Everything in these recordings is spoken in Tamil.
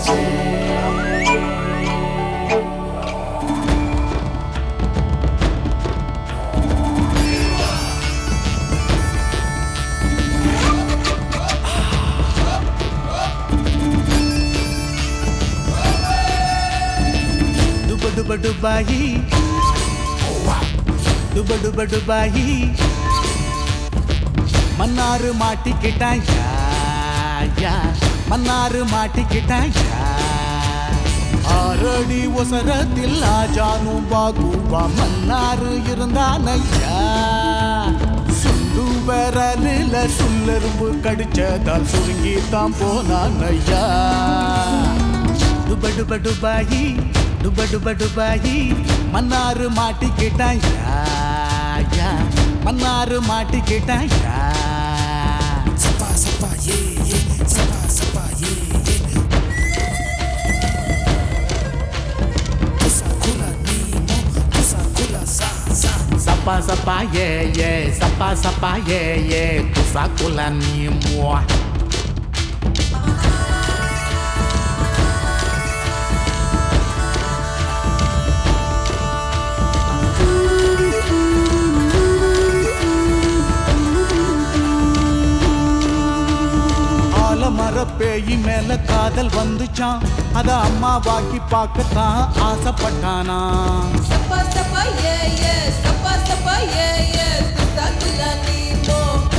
டுப டுப டுபாயி டுப டுப டுபாயி மன்னாரு மாட்டிக்கிட்டாயா யா மன்னாரு மாட்டிக்கிட்டாயா ஆறடி ஒசரத்தில் ஆஜானும் பாகுவா மன்னாரு இருந்தானையா சுண்டு விரலில் சுல்லெரும்பு கடிச்சதால் சுருங்கி தான் போனான் ஐயா டுப டுப டுபாயி டுப டுப டுபாயி மன்னாரு மாட்டிக்கிட்டாயா யா மன்னாரு மாட்டிக்கிட்டாயா சப்பா சப்பா ஏ ஏ சப்பா சப்பா ஏ ஏ குசா குலா நீமோ குசா குலா சா சா சப்பா சப்பா ஏ ஏ சப்பா சப்பா ஏ ஏ குசா குலா நீ முவா ஆலமர பேயி மேல காதல் வந்துச்சான் அத அம்மா வாக்கி பார்க்கத்தான் ஆசைப்பட்டானா Sapa sapa yeah yeah, sapa sapa yeah yeah, kusakula nimo.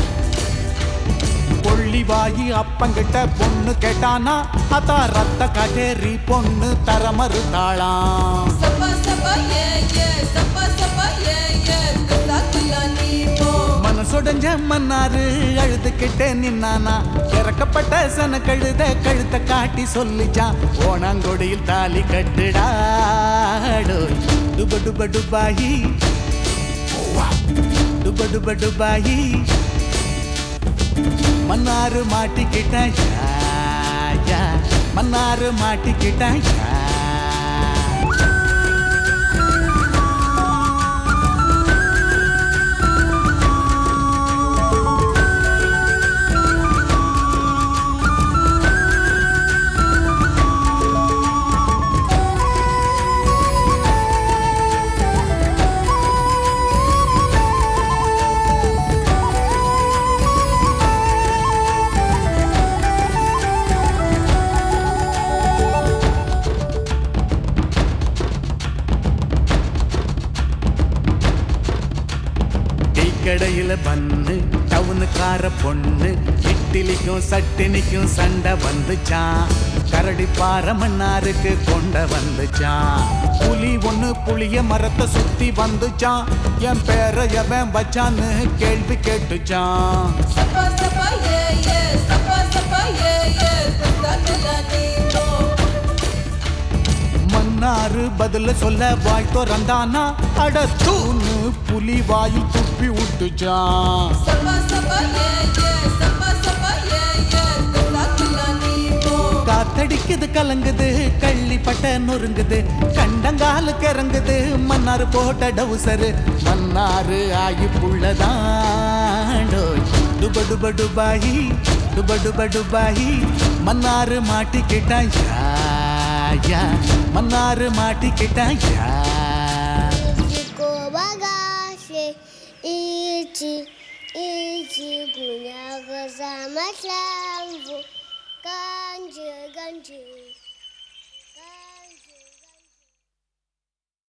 கொள்ளி வாயி அப்பங்கிட்ட பொண்ணு கேட்டானா அதான் ரத்த கட்டேரி பொண்ணு தர மறுத்தாளாம் Sapa sapa yeah yeah, sapa sapa yeah yeah, kusakula nimo. மனசுடைஞ்ச Mannaru அழுதுகிட்டே நின்னானா இறக்கப்பட்ட சன கழுத கழுத்த காட்டி சொல்லிச்சான் ஓணாங்கொடியில் தாலி கட்டுடாடோ டுப டுப டுபாயி டுப டுப டுபாயி மன்னாரு மாட்டிக்கிட்டாயா யா, மன்னாரு மாட்டிக்கிட்டாயா டீ கடையில பண்ணு டவுனுக்கார பொண்ணு இட்லிக்கும் சட்டினிக்கும் சண்டை வந்துச்சான் கரடி பாறை மன்னாருக்கு கொண்ட வந்துச்சான் புலி ஒண்ணு புளிய மரத்தை சுத்தி வந்துச்சான் என் பேரை எவன் வச்சான்னு கேள்வி கேட்டுச்சான் Sapa sapa yeah yeah, sapa sapa yeah yeah, kusakula nimo. Mannaru பதில சொல்ல வாய் திறந்தானா அட தூணு புலி வாயில் துப்பி விட்டுச்சான் Sapa sapa yeah yeah, sapa sapa yeah yeah, kusakula nimo. காத்தடிக்குது கலங்குது கள்ளிப்பட்ட நொறுங்குது கண்டங்காலுக்கு இறங்குது மன்னாரு போட்ட டவுசரு மன்னாரு ஆகி புள்ளதாண்டோ டுப டுப டுபாயி டுப டுப டுபாயி மன்னாரு மாட்டிக்கிட்டாயா யா, Mannaru மாட்டிக்கிட்டாயா Iko bagage ichi ichi kunyaga sama slambu ganje ganje